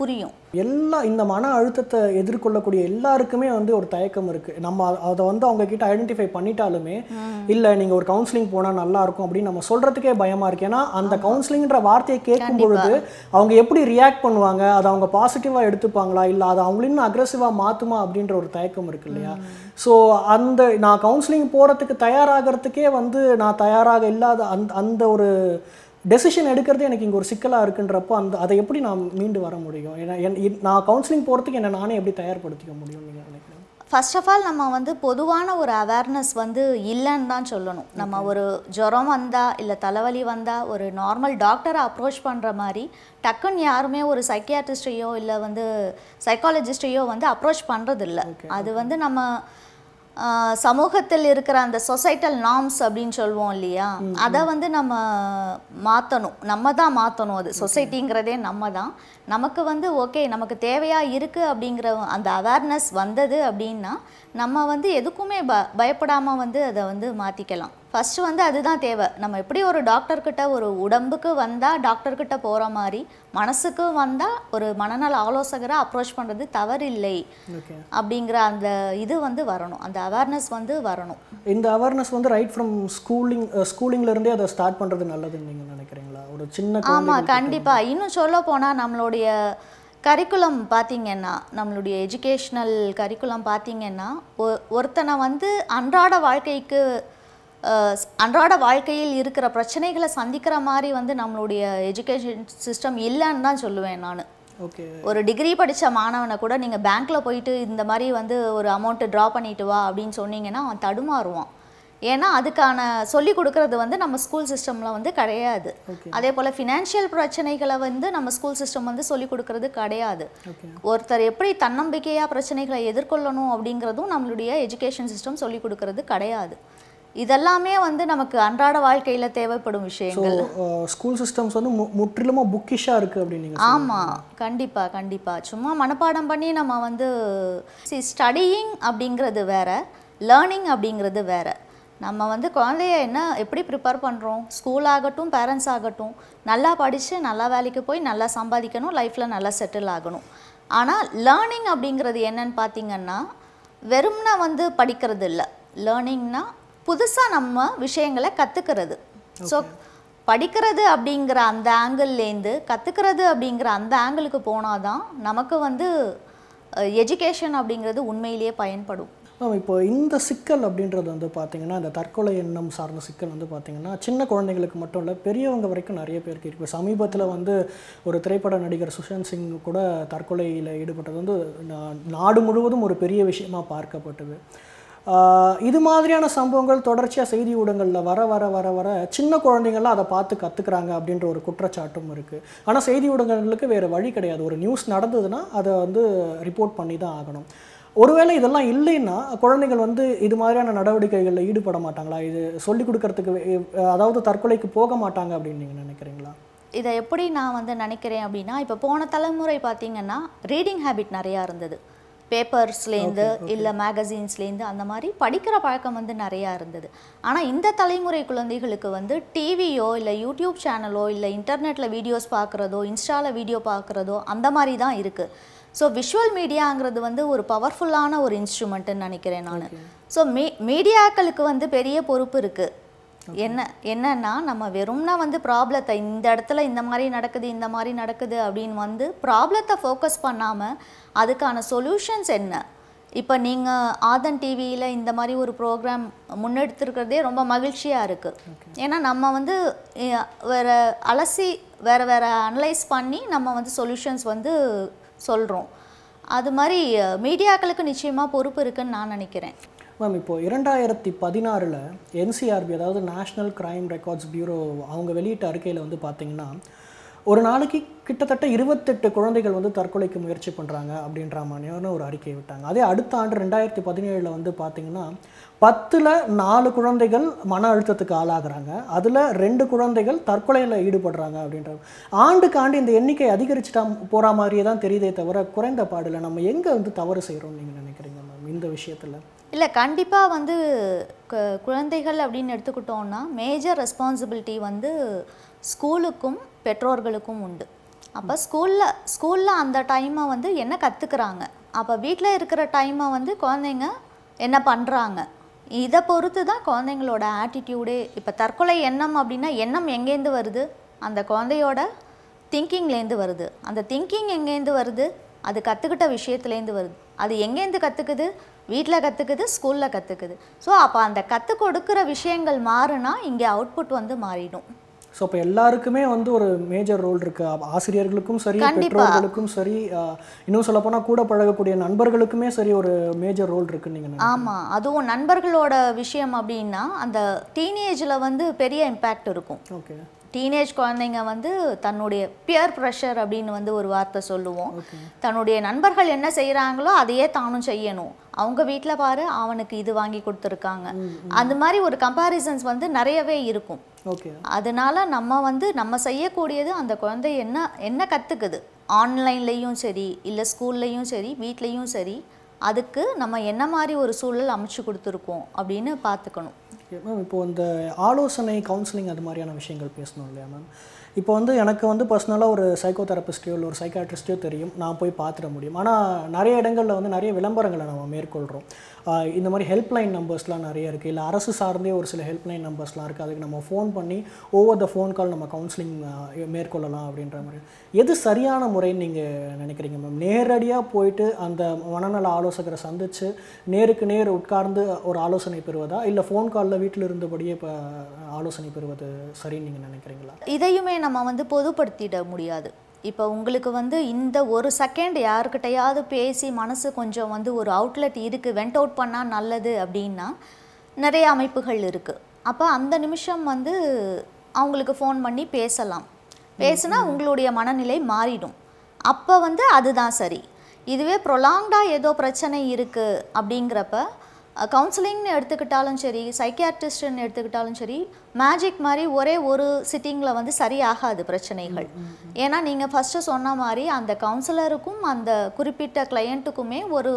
எல்லா இந்த மன அழுத்தத்தை எதிர்கொள்ளக்கூடிய எல்லாருக்குமே வந்து ஒரு தயக்கம் இருக்கு நம்ம அ- அதை வந்து அவங்க கிட்ட ஐடென்டிஃபை பண்ணிட்டாலுமே இல்ல நீங்க ஒரு கவுன்சிலிங் போனா நல்லா இருக்கும் அப்படின்னு நம்ம சொல்றதுக்கே பயமா இருக்கு ஏன்னா அந்த கவுன்சிலிங்ன்ற வார்த்தையை கேட்கும் பொழுது அவங்க எப்படி ரியாக்ட் பண்ணுவாங்க அதை அவங்க பாசிட்டிவா எடுத்துப்பாங்களா இல்ல அதை அவங்கள இன்னும் அக்ரெசிவா மாத்துமா அப்படின்ற ஒரு தயக்கம் இருக்கு இல்லையா ஸோ அந்த நான் கவுன்சிலிங் போறதுக்கு தயாராகிறதுக்கே வந்து நான் தயாராக இல்லாத அந்த அந்த ஒரு டெசிஷன் எடுக்கிறது எனக்கு இங்கே ஒரு சிக்கலாக இருக்குன்றப்போ அந்த அதை எப்படி நான் மீண்டு வர முடியும் ஏன்னா என்- இ- நான் கவுன்சிலிங் போகிறதுக்கு என்ன நானே எப்படி தயார்படுத்திக்க முடியும் நீங்கள் நினைக்கிறேன் ஃபர்ஸ்ட் ஆஃப் ஆல் நம்ம வந்து பொதுவான ஒரு அவேர்னஸ் வந்து இல்லைன்னு தான் சொல்லணும் நம்ம ஒரு ஜுரம் வந்தால் இல்லை தலைவலி வந்தால் ஒரு நார்மல் டாக்டரை அப்ரோச் பண்ணுற மாதிரி டக்குன்னு யாருமே ஒரு சைக்கியாட்ரிஸ்டையோ இல்லை வந்து சைக்காலஜிஸ்டையோ வந்து அப்ரோச் பண்ணுறதில்ல அது வந்து நம்ம ஆஹ், சமூகத்தில் இருக்கிற அந்த சொசைட்டல் நார்ம்ஸ் அப்படின்னு சொல்லுவோம் இல்லையா அதை வந்து நம்ம மாற்றணும் நம்ம தான் மாற்றணும் அது சொசைட்டிங்கிறதே நம்ம தான் நமக்கு வந்து ஓகே நமக்கு தேவையாக இருக்குது அப்படிங்கிற அந்த அவேர்னஸ் வந்தது அப்படின்னா நம்ம வந்து எதுக்குமே ப பயப்படாமல் வந்து அதை வந்து மாற்றிக்கலாம் ஃபஸ்ட்டு வந்து அதுதான் தேவை நம்ம எப்படி ஒரு டாக்டர்கிட்ட ஒரு உடம்புக்கு வந்தால் டாக்டர்கிட்ட போகிற மாதிரி மனசுக்கு வந்தால் ஒரு மனநல ஆலோசகரை அப்ரோச் பண்ணுறது தவறில்லை ஓகே அப்படிங்கிற அந்த இது வந்து வரணும் அந்த அவேர்னஸ் வந்து வரணும் இந்த அவேர்னஸ் வந்து ரைட் ஃப்ரம் ஸ்கூலிங் ஸ்கூலிங்லேருந்தே அதை ஸ்டார்ட் பண்ணுறது நல்லதுன்னு நீங்கள் நினைக்கிறீங்களா ஒரு சின்ன ஆமாம் குழந்தைகளுக்கு கண்டிப்பாக இன்னும் சொல்ல போனால் நம்மளுடைய கரிக்குலம் பார்த்தீங்கன்னா நம்மளுடைய எஜுகேஷ்னல் கரிக்குலம் பார்த்தீங்கன்னா ஒ- ஒருத்தனை வந்து அன்றாட வாழ்க்கைக்கு அஹ், ஸ்- அன்றாட வாழ்க்கையில் இருக்கிற பிரச்சனைகளை சந்திக்கிற மாதிரி வந்து நம்மளுடைய எஜுகேஷன் சிஸ்டம் இல்லைன்னு தான் சொல்லுவேன் நான் ஓகே ஒரு டிகிரி படித்த மாணவனை கூட நீங்கள் பேங்க்கில் போயிட்டு இந்த மாதிரி வந்து ஒரு அமௌண்ட்டு ட்ரா பண்ணிட்டு வா அப்படின்னு சொன்னீங்கன்னா அவன் தடுமாறுவான் ஏன்னா அதுக்கான சொல்லி கொடுக்கறது வந்து நம்ம ஸ்கூல் சிஸ்டமில் வந்து கிடையாது Okay. அதே போல் ஃபினான்ஷியல் பிரச்சனைகளை வந்து நம்ம ஸ்கூல் சிஸ்டம் வந்து சொல்லி கொடுக்கறது கிடையாது ஓகே ஒருத்தர் எப்படி தன்னம்பிக்கையாக பிரச்சனைகளை எதிர்கொள்ளணும் அப்படிங்கிறதும் நம்மளுடைய எஜுகேஷன் சிஸ்டம் சொல்லி கொடுக்கறது கிடையாது இதெல்லாமே வந்து நமக்கு அன்றாட வாழ்க்கையில் தேவைப்படும் ஸோ விஷயங்கள் ஸ்கூல் சிஸ்டம்ஸ் வந்து மு முற்றிலுமாக புக்கிஷாக இருக்குது அப்படின்னு நீங்கள் ஆமாம் கண்டிப்பாக கண்டிப்பாக சும்மா மனப்பாடம் பண்ணி நம்ம வந்து சி ஸ்டடியிங் அப்படிங்கிறது வேற லேர்னிங் அப்படிங்கிறது வேற நம்ம வந்து குழந்தைய என்ன எப்படி ப்ரிப்பேர் பண்ணுறோம் ஸ்கூல் ஆகட்டும் பேரண்ட்ஸ் ஆகட்டும் நல்லா படித்து நல்லா வேலைக்கு போய் நல்லா சம்பாதிக்கணும் லைஃப்பில் நல்லா செட்டில் ஆகணும் ஆனால் லேர்னிங் அப்படிங்கிறது என்னன்னு பார்த்தீங்கன்னா வெறும்னா வந்து படிக்கிறது இல்லை லேர்னிங்னா புதுசாக நம்ம விஷயங்களை கற்றுக்கிறது ஸோ படிக்கிறது அப்படிங்கிற அந்த ஆங்கிள்லேருந்து கற்றுக்கிறது அப்படிங்கிற அந்த ஆங்கிளுக்கு போனால் தான் நமக்கு வந்து எஜுகேஷன் அப்படிங்கிறது உண்மையிலேயே பயன்படும் மேம் இப்போ இந்த சிக்கல் அப்படின்றது வந்து பார்த்தீங்கன்னா இந்த தற்கொலை எண்ணம் சார்ந்த சிக்கல் வந்து பார்த்தீங்கன்னா சின்ன குழந்தைங்களுக்கு மட்டும் இல்லை பெரியவங்க வரைக்கும் நிறைய பேருக்கு இருக்குது சமீபத்தில் வந்து ஒரு திரைப்பட நடிகர் சுஷாந்த் சிங் கூட தற்கொலையில் ஈடுபட்டது வந்து நா- நாடு முழுவதும் ஒரு பெரிய விஷயமா பார்க்கப்பட்டது ஆஹ் இது மாதிரியான சம்பவங்கள் தொடர்ச்சியாக செய்தி ஊடகங்களில் வர வர வர வர சின்ன குழந்தைங்கள்லாம் அதை பார்த்து கற்றுக்குறாங்க அப்படின்ற ஒரு குற்றச்சாட்டும் இருக்குது ஆனால் செய்தி ஊடகங்களுக்கு வேறு வழி கிடையாது ஒரு நியூஸ் நடந்ததுன்னா அதை வந்து ரிப்போர்ட் பண்ணி தான் ஆகணும் ஒருவேளை இதெல்லாம் இல்லைன்னா குழந்தைகள் வந்து இது மாதிரியான நடவடிக்கைகளில் ஈடுபட மாட்டாங்களா இது சொல்லிக் கொடுக்கறதுக்கு வே- அதாவது தற்கொலைக்கு போக மாட்டாங்க அப்படின்னு நீங்கள் நினைக்கிறீங்களா இதை எப்படி நான் வந்து நினைக்கிறேன் அப்படின்னா இப்போ போன தலைமுறை பார்த்தீங்கன்னா ரீடிங் ஹேபிட் நிறையா இருந்தது பேப்பர்ஸ்லேருந்து இல்லை மேகசின்ஸ்லேருந்து அந்த மாதிரி படிக்கிற பழக்கம் வந்து நிறையா இருந்தது ஆனால் இந்த தலைமுறை குழந்தைகளுக்கு வந்து டிவியோ இல்லை யூடியூப் சேனலோ இல்லை இன்டர்நெட்டில் வீடியோஸ் பார்க்குறதோ இன்ஸ்டாவில் வீடியோ பார்க்குறதோ அந்த மாதிரி தான் இருக்குது ஸோ விஷுவல் மீடியாங்கிறது வந்து ஒரு பவர்ஃபுல்லான ஒரு இன்ஸ்ட்ருமெண்ட்டுன்னு நினைக்கிறேன் நான் ஸோ மீ மீடியாக்களுக்கு வந்து பெரிய பொறுப்பு இருக்குது என்ன என்னன்னா நம்ம வெறும்னா வந்து ப்ராப்ளத்தை இந்த இடத்துல இந்த மாதிரி நடக்குது இந்த மாதிரி நடக்குது அப்படின்னு வந்து ப்ராப்ளத்தை ஃபோக்கஸ் பண்ணாமல் அதுக்கான சொல்யூஷன்ஸ் என்ன இப்போ நீங்கள் ஆதன் டிவியில் இந்த மாதிரி ஒரு ப்ரோக்ராம் முன்னெடுத்துருக்கிறதே ரொம்ப மகிழ்ச்சியாக இருக்குது ஏன்னா நம்ம வந்து அஹ், வேற அலசி வேற வேற அனலைஸ் பண்ணி நம்ம வந்து சொல்யூஷன்ஸ் வந்து சொல்கிறோம் அது மாதிரி மீடியாக்களுக்கு நிச்சயமாக பொறுப்பு இருக்குன்னு நான் நினைக்கிறேன் மேம் இப்போ இரண்டாயிரத்தி பதினாறில் என்சிஆர்பி அதாவது நேஷ்னல் கிரைம் ரெக்கார்ட்ஸ் பியூரோ அவங்க வெளியிட்ட அறிக்கையில் வந்து பார்த்தீங்கன்னா ஒரு நாளைக்கு கிட்டத்தட்ட இருபத்தெட்டு குழந்தைகள் வந்து தற்கொலைக்கு முயற்சி பண்ணுறாங்க அப்படின்ற மாதிரியான ஒரு அறிக்கை விட்டாங்க அதே அடுத்த ஆண்டு ரெண்டாயிரத்தி பதினேழில் வந்து பார்த்தீங்கன்னா பத்தில் நாலு குழந்தைகள் மன அழுத்தத்துக்கு ஆளாகிறாங்க அதில் ரெண்டு குழந்தைகள் தற்கொலையில் ஈடுபடுறாங்க அப்படின்ற ஆண்டுக்கு ஆண்டு இந்த எண்ணிக்கை அதிகரிச்சுட்டா போகிற மாதிரியே தான் தெரியுதே தவிர குறைந்த பாடில் நம்ம எங்கே வந்து தவறு செய்கிறோம்னு நீங்கள் நினைக்கிறீங்க மேம் இந்த விஷயத்தில் இல்லை கண்டிப்பாக வந்து கு- குழந்தைகள் அப்படின்னு எடுத்துக்கிட்டோம்னா மேஜர் ரெஸ்பான்சிபிலிட்டி வந்து ஸ்கூலுக்கும் பெற்றோர்களுக்கும் உண்டு அப்போ ஸ்கூலில் ஸ்கூலில் அந்த டைமை வந்து என்ன கற்றுக்குறாங்க அப்போ வீட்டில் இருக்கிற டைமை வந்து குழந்தைங்க என்ன பண்ணுறாங்க இதை பொறுத்து தான் குழந்தைங்களோட ஆட்டிடியூடே இப்போ தற்கொலை எண்ணம் அப்படின்னா எண்ணம் எங்கேருந்து வருது அந்த குழந்தையோட திங்கிங்லேருந்து வருது அந்த திங்கிங் எங்கேருந்து வருது அது கற்றுக்கிட்ட விஷயத்துலேருந்து வருது அது எங்கேருந்து கற்றுக்குது வீட்டில் கற்றுக்குது ஸ்கூலில் கற்றுக்குது ஸோ அப்போ அந்த கற்றுக் கொடுக்குற விஷயங்கள் மாறுனா இங்கே அவுட்புட் வந்து மாறிடும் ஸோ அப்போ எல்லாருக்குமே வந்து ஒரு மேஜர் ரோல் இருக்கு அப்ப ஆசிரியர்களுக்கும் சரி கண்டிப்பா. பெற்றோர்களுக்கும் சரி ஆஹ், இன்னும் சொல்லப்போனால் கூட பழகக்கூடிய நண்பர்களுக்குமே சரி ஒரு மேஜர் ரோல் இருக்குன்னு நீங்கள் ஆமாம் அதுவும் நண்பர்களோட விஷயம் அப்படின்னா அந்த டீனேஜில் வந்து பெரிய இம்பேக்ட் இருக்கும் ஓகே டீனேஜ் குழந்தைங்க வந்து தன்னுடைய பியர் ப்ரெஷர் அப்படின்னு வந்து ஒரு வார்த்தை சொல்லுவோம் தன்னுடைய நண்பர்கள் என்ன செய்கிறாங்களோ அதையே தானும் செய்யணும் அவங்க வீட்டில் பாரு அவனுக்கு இது வாங்கி கொடுத்துருக்காங்க அந்த மாதிரி ஒரு கம்பேரிசன்ஸ் வந்து நிறையவே இருக்கும் ஓகே அதனால நம்ம வந்து நம்ம செய்யக்கூடியது அந்த குழந்தை என்ன என்ன கற்றுக்குது ஆன்லைன்லேயும் சரி இல்லை ஸ்கூல்லையும் சரி வீட்லேயும் சரி அதுக்கு நம்ம என்ன மாதிரி ஒரு சூழல் அமைச்சு கொடுத்துருக்கோம் அப்படின்னு பார்த்துக்கணும் மேம் இப்போ இந்த ஆலோசனை கவுன்சிலிங் அது மாதிரியான விஷயங்கள் பேசணும் இல்லையா மேம் இப்போ வந்து எனக்கு வந்து பர்சனலாக ஒரு சைக்கோ தெரபிஸ்டையோ இல்லை ஒரு சைக்காட்ரிஸ்டையோ தெரியும் நான் போய் பார்த்துட முடியும் ஆனால் நிறைய இடங்களில் வந்து நிறைய விளம்பரங்களை நம்ம மேற்கொள்கிறோம் ஆஹ் இந்த மாதிரி ஹெல்ப்லைன் நம்பர்ஸ்லாம் நிறைய இருக்குது இல்லை அரசு சார்ந்தே ஒரு சில ஹெல்ப்லைன் நம்பர்ஸ்லாம் இருக்குது அதுக்கு நம்ம ஃபோன் பண்ணி ஓவர் த ஃபோன் கால் நம்ம கவுன்சிலிங் மேற்கொள்ளலாம் அப்படின்ற மாதிரி எது சரியான முறைன்னு நீங்கள் நினைக்கிறீங்க மேம் நேரடியாக போயிட்டு அந்த மனநல ஆலோசகரை சந்தித்து நேருக்கு நேர் உட்கார்ந்து ஒரு ஆலோசனை பெறுவதா இல்லை ஃபோன் காலில் வீட்டில் இருந்தபடியே இப்போ ஆலோசனை பெறுவது சரின்னு நீங்கள் நினைக்கிறீங்களா இதையுமே நம்ம வந்து பொதுப்படுத்திட முடியாது இப்போ உங்களுக்கு வந்து இந்த ஒரு செகண்ட் யாருக்கிட்டையாவது பேசி மனசு கொஞ்சம் வந்து ஒரு அவுட்லெட் இருக்குது வெண்ட் அவுட் பண்ணால் நல்லது அப்படின்னா நிறைய அமைப்புகள் இருக்குது அப்போ அந்த நிமிஷம் வந்து அவங்களுக்கு ஃபோன் பண்ணி பேசலாம் பேசுனா உங்களுடைய மனநிலை மாறிடும் அப்போ வந்து அதுதான் சரி இதுவே ப்ரொலாங்டாக ஏதோ பிரச்சனை இருக்குது அப்படிங்கிறப்ப கவுன்சிலிங்னு எடுத்துக்கிட்டாலும் சரி சைக்கியாட்ரிஸ்ட்னு எடுத்துக்கிட்டாலும் சரி மேஜிக் மாதிரி ஒரே ஒரு சிட்டிங்கில் வந்து சரியாகாது பிரச்சனைகள் ஏன்னா நீங்கள் ஃபஸ்ட்டு சொன்ன மாதிரி அந்த கவுன்சிலருக்கும் அந்த குறிப்பிட்ட கிளையண்ட்டுக்குமே ஒரு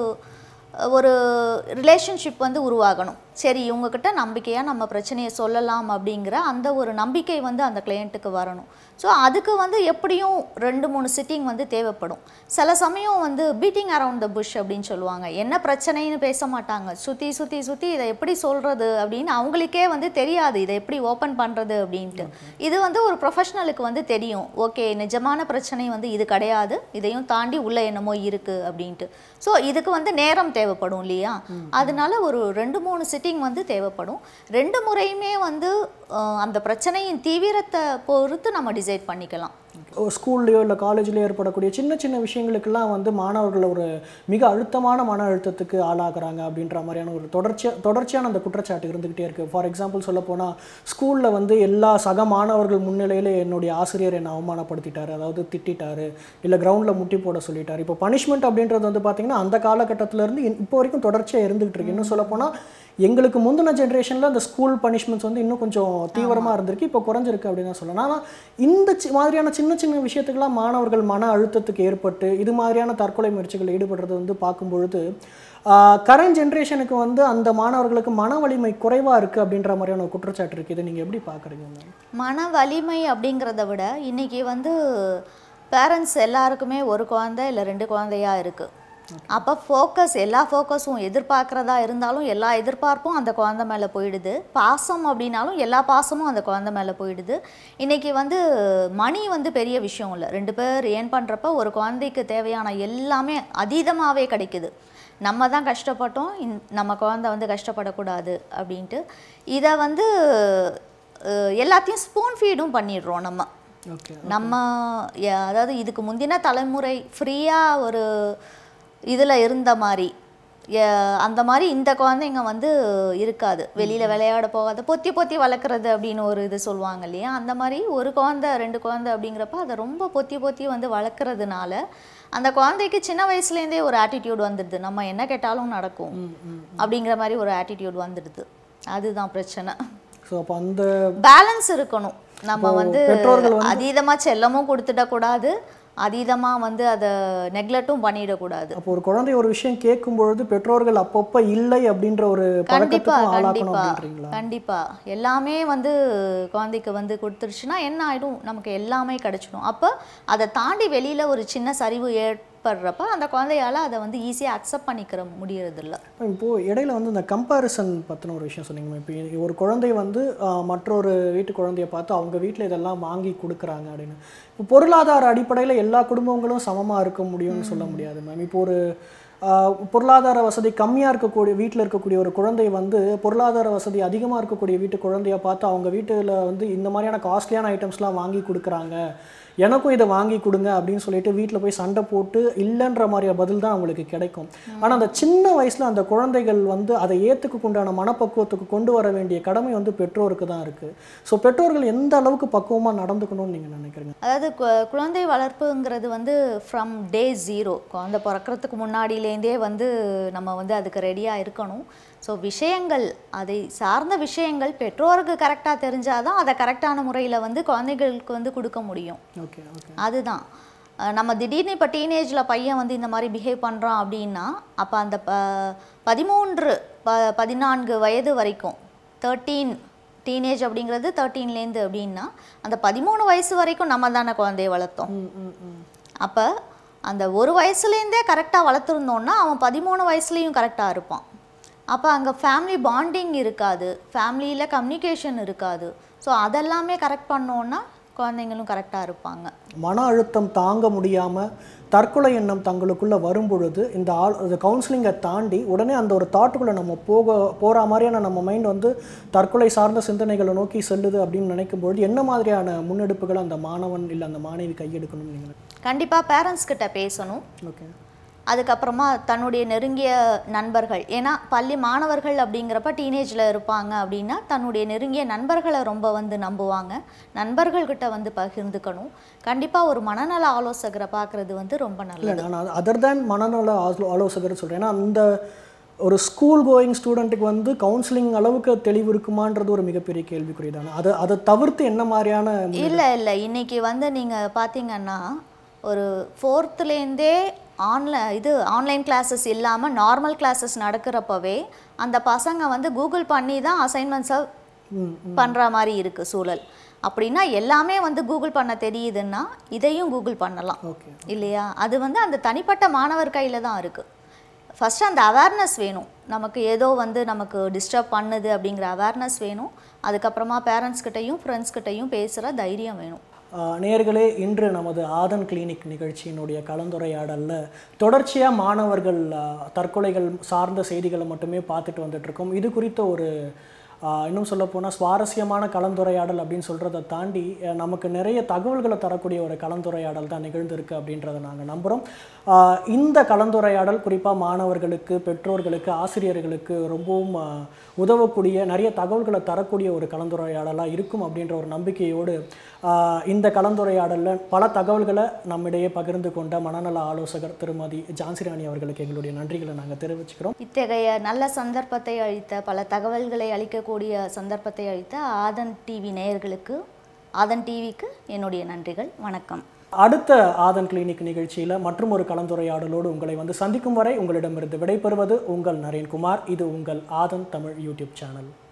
ஒரு ரிலேஷன்ஷிப் வந்து உருவாகணும் சரி இவங்கக்கிட்ட நம்பிக்கையாக நம்ம பிரச்சனையை சொல்லலாம் அப்படிங்கிற அந்த ஒரு நம்பிக்கை வந்து அந்த கிளையண்ட்டுக்கு வரணும் ஸோ அதுக்கு வந்து எப்படியும் ரெண்டு மூணு சிட்டிங் வந்து தேவைப்படும் சில சமயம் வந்து பீட்டிங் அரவுண்ட் த புஷ் அப்படின்னு சொல்லுவாங்க என்ன பிரச்சனைன்னு பேச மாட்டாங்க சுற்றி சுற்றி சுற்றி இதை எப்படி சொல்கிறது அப்படின்னு அவங்களுக்கே வந்து தெரியாது இதை எப்படி ஓப்பன் பண்ணுறது அப்படின்ட்டு இது வந்து ஒரு ப்ரொஃபஷனலுக்கு வந்து தெரியும் ஓகே நிஜமான பிரச்சனை வந்து இது கிடையாது இதையும் தாண்டி உள்ள என்னமோ இருக்குது அப்படின்ட்டு ஸோ இதுக்கு வந்து நேரம் தேவைப்படும் இல்லையா அதனால ஒரு ரெண்டு மூணு சிட்டிங் வந்து தேவைப்படும் ரெண்டு முறையுமே வந்து அஹ், அந்த பிரச்சனையின் தீவிரத்தை பொறுத்து நம்ம டிசைட் பண்ணிக்கலாம் ஸ்கூல்லையோ இல்லை காலேஜ்லேயோ ஏற்படக்கூடிய சின்ன சின்ன விஷயங்களுக்கெல்லாம் வந்து மாணவர்கள் ஒரு மிக அழுத்தமான மன அழுத்தத்துக்கு ஆளாகிறாங்க அப்படின்ற மாதிரியான ஒரு தொடர்ச்சியா தொடர்ச்சியான அந்த குற்றச்சாட்டு இருந்துக்கிட்டே இருக்குது ஃபார் எக்ஸாம்பிள் சொல்ல போனால் ஸ்கூலில் வந்து எல்லா சக மாணவர்கள் முன்னிலையில் என்னுடைய ஆசிரியர் என்னை அவமானப்படுத்திட்டாரு அதாவது திட்டிட்டாரு இல்லை கிரவுண்டில் முட்டி போட சொல்லிட்டாரு இப்போ பனிஷ்மெண்ட் அப்படின்றது வந்து பார்த்திங்கன்னா அந்த காலகட்டத்திலேருந்து இப்போ வரைக்கும் தொடர்ச்சியாக இருந்துகிட்டு இருக்கு இன்னும் சொல்லப்போனால் எங்களுக்கு முந்தின ஜென்ரேஷனில் அந்த ஸ்கூல் பனிஷ்மெண்ட்ஸ் வந்து இன்னும் கொஞ்சம் தீவிரமாக இருந்திருக்கு இப்போ குறைஞ்சிருக்கு அப்படின்னு தான் சொல்லலாம் ஆனால் இந்த சி- மாதிரியான சின்ன சின்ன விஷயத்துக்கெல்லாம் மாணவர்கள் மன அழுத்தத்துக்கு ஏற்பட்டு இது மாதிரியான தற்கொலை முயற்சிகளில் ஈடுபடுறது வந்து பார்க்கும் பொழுது கரண்ட் ஜென்ரேஷனுக்கு வந்து அந்த மாணவர்களுக்கு மன வலிமை குறைவாக இருக்குது அப்படின்ற மாதிரியான ஒரு குற்றச்சாட்டு இருக்குது இதை நீங்கள் எப்படி பார்க்குறீங்க மேம் மன வலிமை அப்படிங்கிறத விட இன்னைக்கு வந்து பேரண்ட்ஸ் எல்லாருக்குமே ஒரு குழந்தை இல்லை ரெண்டு குழந்தையா இருக்குது அப்போ ஃபோக்கஸ் எல்லா ஃபோக்கஸும் எதிர்பார்க்குறதா இருந்தாலும் எல்லா எதிர்பார்ப்பும் அந்த குழந்தை மேலே போயிடுது பாசம் அப்படின்னாலும் எல்லா பாசமும் அந்த குழந்தை மேலே போயிடுது இன்றைக்கி வந்து மணி வந்து பெரிய விஷயம் இல்லை ரெண்டு பேர் ஏர்ன் பண்ணுறப்ப ஒரு குழந்தைக்கு தேவையான எல்லாமே அதீதமாகவே கிடைக்குது நம்ம தான் கஷ்டப்பட்டோம் இந் நம்ம குழந்தை வந்து கஷ்டப்படக்கூடாது அப்படின்ட்டு இதை வந்து அஹ், எல்லாத்தையும் ஸ்பூன் ஃபீடும் பண்ணிடுறோம் நம்ம ஓகே நம்ம ய- அதாவது இதுக்கு முந்தின தலைமுறை ஃப்ரீயாக ஒரு இதில் இருந்த மாதிரி ய- அந்த மாதிரி இந்த குழந்தைங்க வந்து இருக்காது வெளியில் விளையாட போகாத பொத்தி பொத்தி வளர்க்குறது அப்படின்னு ஒரு இது சொல்லுவாங்க இல்லையா அந்த மாதிரி ஒரு குழந்தை ரெண்டு குழந்தை அப்படிங்கிறப்ப அதை ரொம்ப பொத்தி பொத்தி வந்து வளர்க்குறதுனால அந்த குழந்தைக்கு சின்ன வயசுலேருந்தே ஒரு ஆட்டிடியூட் வந்துடுது நம்ம என்ன கேட்டாலும் நடக்கும் அப்படிங்கிற மாதிரி ஒரு ஆட்டிடியூட் வந்துடுது அதுதான் பிரச்சனை ஸோ அப்போ அந்த பேலன்ஸ் இருக்கணும் நம்ம வந்து பெற்றோர்கள் அதீதமா செல்லமும் கொடுத்துடக்கூடாது அதீதமாக வந்து அதை நெக்லெக்ட்டும் பண்ணிடக்கூடாது அப்போ ஒரு குழந்தை ஒரு விஷயம் கேட்கும் பொழுது பெற்றோர்கள் அப்பப்போ இல்லை அப்படின்ற ஒரு கண்டிப்பா பழக்கத்துக்கும் ஆளாக்கணும் கண்டிப்பா அப்படின்றீங்களா கண்டிப்பா எல்லாமே வந்து குழந்தைக்கு வந்து கொடுத்துருச்சுன்னா என்ன ஆயிடும் நமக்கு எல்லாமே கிடைச்சிடும் அப்போ அதை தாண்டி வெளியில ஒரு சின்ன சரிவு ஏற்படுறப்ப அந்த குழந்தையால அதை வந்து ஈஸியாக அக்செப்ட் பண்ணிக்கிற முடியறதில்ல இப்போ இடையில வந்து இந்த கம்பேரிசன் பத்தின ஒரு விஷயம் சொன்னீங்க இப்போ ஒரு குழந்தை வந்து ஆஹ், மற்றொரு வீட்டு குழந்தைய பார்த்து அவங்க வீட்டில் இதெல்லாம் வாங்கி கொடுக்குறாங்க அப்படின்னு இப்போ பொருளாதார அடிப்படையில் எல்லா குடும்பங்களும் சமமா இருக்க முடியும்னு சொல்ல முடியாது மேம் இப்போ ஒரு ஆஹ், பொருளாதார வசதி கம்மியாக இருக்கக்கூடிய வீட்டில் இருக்கக்கூடிய ஒரு குழந்தை வந்து பொருளாதார வசதி அதிகமாக இருக்கக்கூடிய வீட்டு குழந்தைய பார்த்து அவங்க வீட்டில் வந்து இந்த மாதிரியான காஸ்ட்லியான ஐட்டம்ஸ்லாம் வாங்கி கொடுக்குறாங்க எனக்கும் இதை வாங்கி கொடுங்க அப்படின்னு சொல்லிட்டு வீட்டில் போய் சண்டை போட்டு இல்லைன்ற மாதிரியான பதில் தான் அவங்களுக்கு கிடைக்கும் ஆனால் அந்த சின்ன வயசில் அந்த குழந்தைகள் வந்து அதை ஏற்றுக்கு உண்டான மனப்பக்குவத்துக்கு கொண்டு வர வேண்டிய கடமை வந்து பெற்றோருக்கு தான் இருக்குது ஸோ பெற்றோர்கள் எந்த அளவுக்கு பக்குவமாக நடந்துக்கணும்னு நீங்கள் நினைக்கிறீங்க அதாவது கு- குழந்தை வளர்ப்புங்கிறது வந்து ஃப்ரம் டே ஜீரோ குழந்தை பிறக்கிறதுக்கு முன்னாடியிலேருந்தே வந்து நம்ம வந்து அதுக்கு ரெடியாக இருக்கணும் ஸோ விஷயங்கள் அதை சார்ந்த விஷயங்கள் பெற்றோருக்கு கரெக்டாக தெரிஞ்சாதான் அதை கரெக்டான முறையில் வந்து குழந்தைகளுக்கு வந்து கொடுக்க முடியும் ஓகே ஓகே அதுதான் அஹ் நம்ம திடீர்னு இப்போ டீனேஜில் பையன் வந்து இந்த மாதிரி பிஹேவ் பண்ணுறான் அப்படின்னா அப்போ அந்த ப பதிமூன்று ப பதினான்கு வயது வரைக்கும் தேர்ட்டீன் டீனேஜ் அப்படிங்கிறது தேர்ட்டீன்லேருந்து அப்படின்னா அந்த பதிமூணு வயசு வரைக்கும் நம்ம தானே குழந்தைய வளர்த்தோம் ம் ம் ம் அப்போ அந்த ஒரு வயசுலேருந்தே கரெக்டாக வளர்த்துருந்தோன்னா அவன் பதிமூணு வயசுலேயும் கரெக்டாக இருப்பான் அப்போ அங்கே ஃபேமிலி பாண்டிங் இருக்காது ஃபேமிலியில் கம்யூனிகேஷன் இருக்காது ஸோ அதெல்லாமே கரெக்ட் பண்ணோன்னா குழந்தைங்களும் கரெக்டாக இருப்பாங்க மன அழுத்தம் தாங்க முடியாமல் தற்கொலை எண்ணம் தங்களுக்குள்ளே வரும் பொழுது இந்த ஆள் இந்த கவுன்சிலிங்கை தாண்டி உடனே அந்த ஒரு தாட்டுக்குள்ளே நம்ம போக போகிற மாதிரியான நம்ம மைண்ட் வந்து தற்கொலை சார்ந்த சிந்தனைகளை நோக்கி செல்லுது அப்படின்னு நினைக்கும் பொழுது என்ன மாதிரியான முன்னெடுப்புகளை அந்த மாணவன் இல்லை அந்த மாணவி கையெடுக்கணும்னு நீங்கள் கண்டிப்பாக பேரண்ட்ஸ் கிட்ட பேசணும் ஓகே அதுக்கப்புறமா தன்னுடைய நெருங்கிய நண்பர்கள் ஏன்னா பள்ளி மாணவர்கள் அப்படிங்கிறப்ப டீனேஜில் இருப்பாங்க அப்படின்னா தன்னுடைய நெருங்கிய நண்பர்களை ரொம்ப வந்து நம்புவாங்க நண்பர்கள்கிட்ட வந்து பகிர்ந்துக்கணும் கண்டிப்பாக ஒரு மனநல ஆலோசகரை பார்க்குறது வந்து ரொம்ப நல்லது இல்லை நான் அதர் தேன் மனநல ஆலோ ஆலோசகர் சொல்கிறேன் ஏன்னா அந்த ஒரு ஸ்கூல் கோயிங் ஸ்டூடெண்ட்டுக்கு வந்து கவுன்சிலிங் அளவுக்கு தெளிவு இருக்குமான்றது ஒரு மிகப்பெரிய கேள்விக்குறிதானே அதை அதை தவிர்த்து என்ன மாதிரியான இல்லை இல்லை இன்னைக்கு வந்து நீங்கள் பார்த்தீங்கன்னா ஒரு ஃபோர்த்துலேருந்தே ஆன்லை இது ஆன்லைன் கிளாஸஸ் இல்லாமல் நார்மல் கிளாஸஸ் நடக்கிறப்பவே அந்த பசங்க வந்து கூகுள் பண்ணி தான் அசைன்மெண்ட்ஸை ம் பண்ணுற மாதிரி இருக்குது சூழல் அப்படின்னா எல்லாமே வந்து கூகுள் பண்ண தெரியுதுன்னா இதையும் கூகுள் பண்ணலாம் ஓகே இல்லையா அது வந்து அந்த தனிப்பட்ட மாணவர் கையில் தான் இருக்குது ஃபஸ்ட்டு அந்த அவேர்னஸ் வேணும் நமக்கு ஏதோ வந்து நமக்கு டிஸ்டர்ப் பண்ணுது அப்படிங்கிற அவேர்னஸ் வேணும் அதுக்கப்புறமா பேரண்ட்ஸ் கிட்டயும் ஃப்ரெண்ட்ஸ் கிட்டயும் பேசுகிற தைரியம் வேணும் ஆஹ் நேயர்களே இன்று நமது ஆதன் கிளினிக் நிகழ்ச்சியினுடைய கலந்துரையாடலில் தொடர்ச்சியாக மாணவர்கள் ஆஹ், தற்கொலைகள் சார்ந்த செய்திகளை மட்டுமே பார்த்துட்டு வந்துட்டு இருக்கோம் இது குறித்த ஒரு ஆஹ், இன்னும் சொல்லப்போனால் சுவாரஸ்யமான கலந்துரையாடல் அப்படின்னு சொல்கிறத தாண்டி அஹ், நமக்கு நிறைய தகவல்களை தரக்கூடிய ஒரு கலந்துரையாடல் தான் நிகழ்ந்திருக்கு அப்படின்றத நாங்கள் நம்புகிறோம் இந்த கலந்துரையாடல் குறிப்பாக மாணவர்களுக்கு பெற்றோர்களுக்கு ஆசிரியர்களுக்கு ரொம்பவும் ஆஹ், உதவக்கூடிய நிறைய தகவல்களை தரக்கூடிய ஒரு கலந்துரையாடலாக இருக்கும் அப்படின்ற ஒரு நம்பிக்கையோடு ஆஹ், இந்த கலந்துரையாடலில் பல தகவல்களை நம்மிடையே பகிர்ந்து கொண்ட மனநல ஆலோசகர் திருமதி ஜான்சி ராணி அவர்களுக்கு எங்களுடைய நன்றிகளை நாங்கள் தெரிவிச்சுக்கிறோம் இத்தகைய நல்ல சந்தர்ப்பத்தை அளித்த பல தகவல்களை அளிக்கக்கூடிய சந்தர்ப்பத்தை அளித்த ஆதன் டிவி நேயர்களுக்கு ஆதன் டிவிக்கு என்னுடைய நன்றிகள் வணக்கம் அடுத்த ஆதன் கிளினிக் நிகழ்ச்சியில் மற்றும் ஒரு கலந்துரையாடலோடு உங்களை வந்து சந்திக்கும் வரை உங்களிடமிருந்து விடைபெறுவது உங்கள் நரேன்குமார் இது உங்கள் ஆதன் தமிழ் யூடியூப் சேனல்